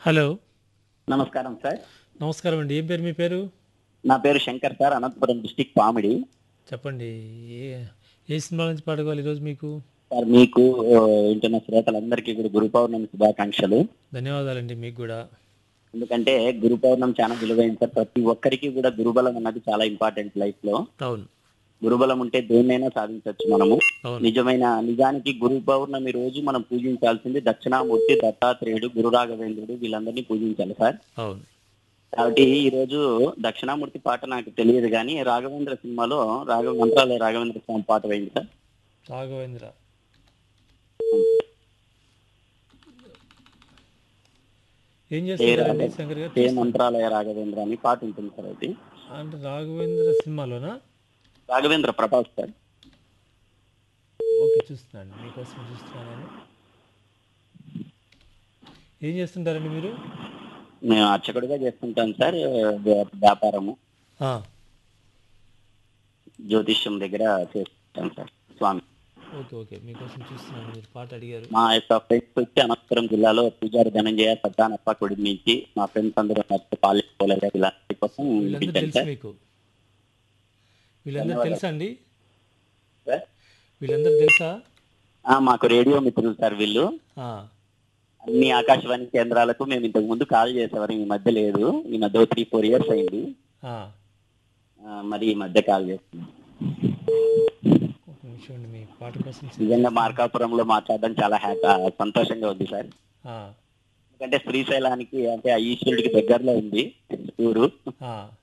Hello నమస్కారం sir నమస్కారం అండి ఏం పేరు మీ పేరు నా పేరు శంకర్ సార్ అనంతపురం డిస్టిక్ పామిడి చెప్పండి ఏ ఏ సినిమా నుంచి పాడుకోవాలి ఈరోజు మీకు సార్ మీకు ఆ, వింటున్న శ్రోతలందరికీ కూడా గురు పౌర్ణమి శుభాకాంక్షలు ధన్యవాదాలండి మీకు కూడా ఎందుకంటే గురు పౌర్ణమి చాలా విలువైంది సార్ ప్రతి ఒక్కరికి కూడా గురుబలం అన్నది చాలా ఇంపార్టెంట్ లైఫ్ లో అవును గురుబలం ఉంటే దేన్నైనా సాధించవచ్చు మనము అవును నిజమైన నిజానికి గురు పౌర్ణమి రోజు మనం పూజించాల్సింది దక్షిణామూర్తి దత్తాత్రేయుడు గురు రాఘవేంద్రుడు వీళ్ళందరినీ పూజించాలి సార్ అవును కాబట్టి ఈ రోజు దక్షిణామూర్తి పాట నాకు తెలియదు కానీ రాఘవేంద్ర సినిమాలో రాఘవ మంత్రాలయ రాఘవేంద్ర స్వామి పాట పోయింది సార్ రాఘవేంద్ర ఏం చేస్తున్నారండి శంకర్ గారు ఏ మంత్రాలయ రాఘవేంద్ర అని పాట ఉంటుంది సార్ అది అంటే రాఘవేంద్ర సినిమాలోనా రాఘవేంద్ర ప్రభాస్ సార్ ఓకే చూస్తున్నాను మీకోసం చూస్తున్నాను నేను ఏం చేస్తుంటారండి మీరు మేము అర్చకుడిగా చేస్తుంటాం సార్ వ్య- వ్యాపారము ఆ, జ్యోతిష్యం దగ్గర చేస్తుంటాం సార్ స్వామి ఓకే ఓకే మీకోసం చూస్తున్నాను మీరు పాట అడిగారు మా యొక్క ఫ్రెండ్స్ వచ్చి అనంతపురం జిల్లాలో పూజారి ధనంజయ సత్తానప్ప కొడి నుంచి మా ఫ్రెండ్స్ అందరూ నచ్చ పాలెకోలేదు ఇలాంటి కోసం వీళ్ళందరూ వినిపించాను తెలుసు సార్ మీకు వీళ్ళందరూ తెలుసా అండి సార్? వీళ్ళందరూ తెలుసా ఆ, మాకు రేడియో మిత్రులు సార్ వీళ్ళు ఆ, అన్ని ఆకాశవాణి కేంద్రాలకు మేము ఇంతకు ముందు కాల్ చేసేవారు ఈ మధ్య లేదు ఈ మధ్య త్రీ ఫోర్ ఇయర్స్ అయింది ఆ. ఆ, మరి ఈ మధ్య కాల్ చేస్తున్నాం ఒక నిమిషం అండి మీ పాట కోసం నిజంగా మార్కాపురంలో మాట్లాడడం చాలా హ్యాపీ సంతోషంగా ఉంది సార్ ఆ, ఎందుకంటే శ్రీశైలానికి అంటే ఆ ఈశ్వరుడికి దగ్గరలో ఉంది ఊరు ఆ,